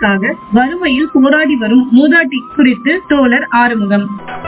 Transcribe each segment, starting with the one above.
பட்டாவுக்காக வறுமையில் போராடி வரும் மூதாட்டி குறித்து தோழர் ஆறுமுகம்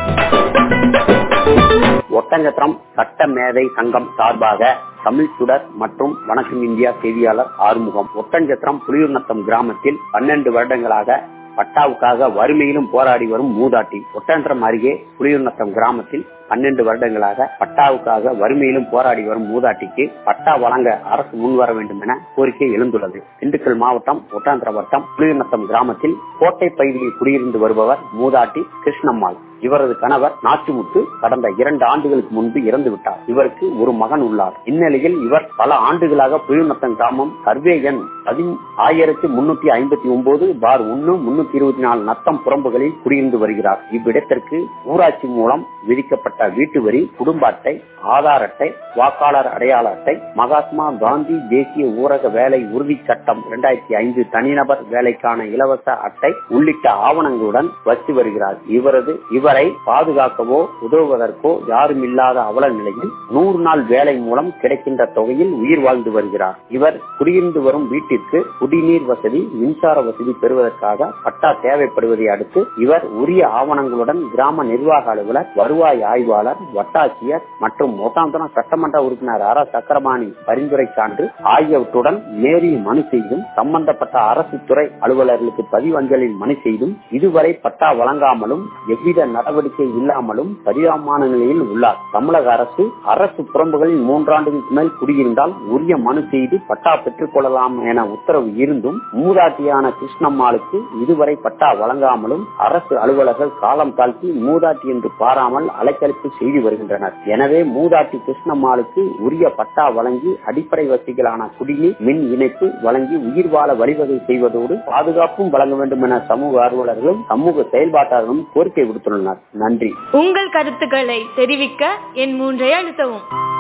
ஒட்டஞ்சத்திரம் சட்ட மேதை சங்கம் சார்பாக தமிழ் சுடர் மற்றும் வணக்கம் இந்தியா செய்தியாளர் ஆறுமுகம் ஒட்டஞ்சத்திரம் புலியூர்நத்தம் கிராமத்தில் பன்னெண்டு வருடங்களாக பட்டாவுக்காக வறுமையிலும் போராடி வரும் மூதாட்டி ஒட்டஞ்சத்திரம் அருகே புலியூர்நத்தம் கிராமத்தில் பன்னெண்டு வருடங்களாக பட்டாவுக்காக வறுமையிலும் போராடி வரும் மூதாட்டிக்கு பட்டா வழங்க அரசு முன்வர வேண்டும் என கோரிக்கை எழுந்துள்ளது திண்டுக்கல் மாவட்டம் ஒட்டாந்திர வட்டம் புலியூர்நத்தம் கிராமத்தில் கோட்டை பகுதியில் குடியிருந்து வருபவர் மூதாட்டி கிருஷ்ணம்மாள் இவரது கணவர் நாச்சிமுத்து கடந்த இரண்டு ஆண்டுகளுக்கு முன்பு இறந்து விட்டார் இவருக்கு ஒரு மகன் உள்ளார் இந்நிலையில் இவர் பல ஆண்டுகளாக புலியூர்நத்தம் கிராமம் சர்வே எண் ஆயிரத்தி முன்னூத்தி ஐம்பத்தி ஒன்பது பார் ஒன்னு முன்னூத்தி இருபத்தி நாலு நத்தம் புறம்புகளில் குடியிருந்து வருகிறார் இவ்விடத்திற்கு ஊராட்சி மூலம் விதிக்கப்பட்ட வீட்டு வரி குடும்ப அட்டை ஆதார் அட்டை வாக்காளர் அடையாள அட்டை மகாத்மா காந்தி தேசிய ஊரக வேலை உறுதி சட்டம் இரண்டாயிரத்தி ஐந்து தனிநபர் வேலைக்கான இலவச அட்டை உள்ளிட்ட ஆவணங்களுடன் வச்சு வருகிறார் இவரது இவரை பாதுகாக்கவோ உதவுவதற்கோ யாரும் இல்லாத அவல நிலையில் நூறு நாள் வேலை மூலம் கிடைக்கின்ற தொகையில் உயிர் வாழ்ந்து வருகிறார் இவர் குடியிருந்து வரும் வீட்டிற்கு குடிநீர் வசதி மின்சார வசதி பெறுவதற்காக பட்டா தேவைப்படுவதை அடுத்து இவர் உரிய ஆவணங்களுடன் கிராம நிர்வாக அலுவலர் வருவாய் ஆய்வாளர் வட்டாட்சியர் மற்றும் ஒட்டாந்தரம் சட்டமன்ற உறுப்பினர் ஆர் சக்கரபாணி பரிந்துரை சான்று ஆகியவற்றுடன் நேரில் மனு செய்தும் சம்பந்தப்பட்ட அரசு துறை அலுவலர்களுக்கு பதிவஞ்சலில் மனு செய்தும் இதுவரை பட்டா வழங்காமலும் எவ்வித நடவடிக்கை இல்லாமலும் பரிதாபமான நிலையில் உள்ளார் தமிழக அரசு அரசு புறம்புகளில் மூன்றாண்டுகளுக்கு மேல் குடியிருந்தால் உரிய மனு செய்து பட்டா பெற்றுக் கொள்ளலாம் என உத்தரவு இருந்தும் மூதாட்டியான கிருஷ்ணம்மாளுக்கு இதுவரை பட்டா வழங்காமலும் அரசு அலுவலர்கள் காலம் தாழ்த்தி மூதாட்டி என்று பாராமல் அலைக்கழிப்பு செய்து வருகின்றனர் எனவே மூதாட்டி கிருஷ்ணம்மாளுக்கு உரிய பட்டா வழங்கி அடிப்படை வசதிகளான குடிநீர் மின் இணைப்பு வழங்கி உயிர் வாழ வழிவகை செய்வதோடு பாதுகாப்பும் வழங்க வேண்டும் என சமூக ஆர்வலர்களும் சமூக செயல்பாட்டாளர்களும் கோரிக்கை விடுத்துள்ளனர் நன்றி உங்கள் கருத்துக்களை தெரிவிக்க என் மூன்றை அழுத்தவும்